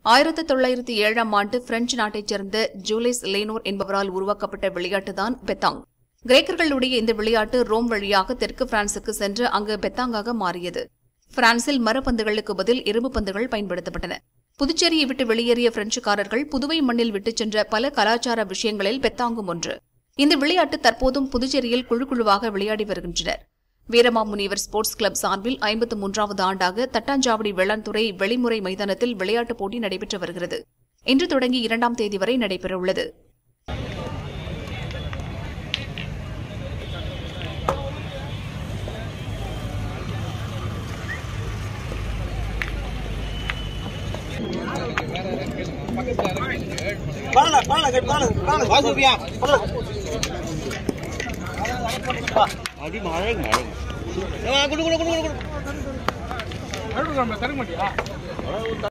ஆயிரத்து தொள்ளாயிரத்தி ஏழாம் ஆண்டு பிரெஞ்சு நாட்டைச் சேர்ந்த ஜூலிஸ் லேனோர் என்பவரால் உருவாக்கப்பட்ட விளையாட்டுதான் பெத்தாங் கிரேக்கர்களுடைய இந்த விளையாட்டு ரோம் வழியாக தெற்கு பிரான்சுக்கு சென்று அங்கு பெத்தாங்காக மாறியது பிரான்சில் மரப்பந்துகளுக்கு பதில் இரும்பு பந்துகள் பயன்படுத்தப்பட்டன புதுச்சேரியை விட்டு வெளியேறிய பிரெஞ்சுக்காரர்கள் புதுவை மண்ணில் விட்டுச் சென்ற பல கலாச்சார விஷயங்களில் பெத்தாங்கும் ஒன்று இந்த விளையாட்டு தற்போதும் புதுச்சேரியில் குழு குழுவாக விளையாடி வருகின்றனர் வீரமாமுனிவர் ஸ்போர்ட்ஸ் கிளப் சார்பில் ஐம்பத்து மூன்றாவது ஆண்டாக தட்டாஞ்சாவடி வேளாண்துறை வெளிமுறை மைதானத்தில் விளையாட்டுப் போட்டி நடைபெற்று வருகிறது இன்று தொடங்கி இரண்டாம் தேதி வரை நடைபெறவுள்ளது பாலா பாலா கட் பாலா பாலா வா சோபியா அடி மழை மழை குடு குடு குடு குடு குடு